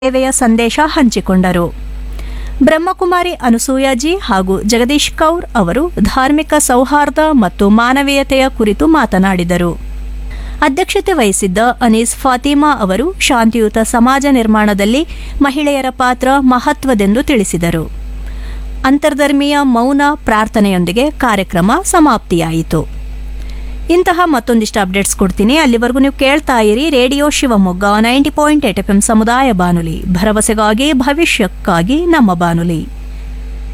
ಸೇವೆಯ ಸಂದೇಶ ಹಂಚಿಕೊಂಡರು ಬ್ರಹ್ಮಕುಮಾರಿ ಅನಸೂಯಾಜಿ ಹಾಗೂ ಜಗದೀಶ್ ಕೌರ್ ಅವರು ಧಾರ್ಮಿಕ ಸೌಹಾರ್ದ ಮತ್ತು ಮಾನವೀಯತೆಯ ಕುರಿತು ಮಾತನಾಡಿದರು ಅಧ್ಯಕ್ಷತೆ ವಹಿಸಿದ್ದ ಅನೀಸ್ ಫಾತಿಮಾ ಅವರು ಶಾಂತಿಯುತ ಸಮಾಜ ನಿರ್ಮಾಣದಲ್ಲಿ ಮಹಿಳೆಯರ ಪಾತ್ರ ಮಹತ್ವದೆಂದು ತಿಳಿಸಿದರು ಅಂತರ್ಧರ್ಮೀಯ ಮೌನ ಪ್ರಾರ್ಥನೆಯೊಂದಿಗೆ ಕಾರ್ಯಕ್ರಮ ಸಮಾಪ್ತಿಯಾಯಿತು ಇಂತಹ ಮತ್ತೊಂದಿಷ್ಟು ಅಪ್ಡೇಟ್ಸ್ ಕೊಡ್ತೀನಿ ಅಲ್ಲಿವರೆಗೂ ನೀವು ಕೇಳ್ತಾ ಇರಿ radio Shivamogga ninety point eight F M ಸಮುದಾಯ ಬಾನುಲಿ ಭರವಸೆಗಾಗಿ ಭವಿಷ್ಯಕ್ಕಾಗಿ ನಮ್ಮ ಬಾನುಲಿ